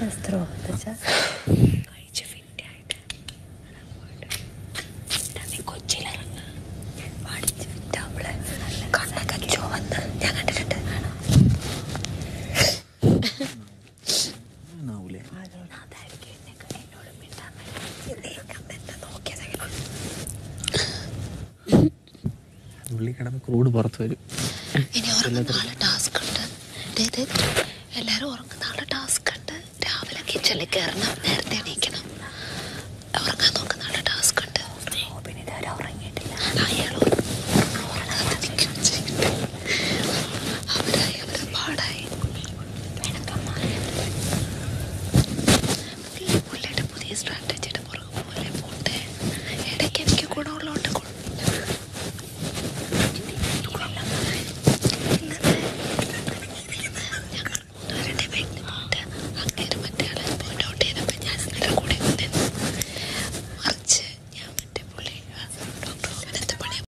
സ്ത്രോ എന്ന് വെച്ചാൽ കഴിച്ച് ഫിറ്റായിട്ട് കൊച്ചിയിലിറങ്ങ പഠിച്ച് വിറ്റാവുമ്പളെ കണ്ണൊക്കെ ചുവന്ന് ഞാൻ കണ്ടിട്ടുണ്ട് ആവൂലേ അതായിരിക്കും എന്നെ എന്നോട് മിണ്ടാൻ എന്താ നോക്കിയതെങ്കിലും ഉള്ളി കിടന്ന് ക്രൂഡ് പുറത്ത് വരും ഇനി ഉറങ്ങുന്ന നാളെ ടാസ്ക് ഉണ്ട് ദേ, ദേ, എല്ലാവരും ഉറങ്ങുന്ന നാളെ ടാസ്ക് ഉണ്ട് രാവിലെ കിച്ചണിൽ കയറണം നേരത്തെ എണീക്കണം ഉറങ്ങാൻ നോക്കുന്ന നാളെ ടാസ്ക് ഉണ്ട് പിന്നെ ഇതുവരെ ഉറങ്ങിയിട്ടില്ല അയാൾ ഉറങ്ങാതിരിക്കും ചെയ്യട്ടെ അവരായി അവരെ പാടായി പുള്ളി പുള്ളിയുടെ പുതിയ സ്ട്രാറ്റജി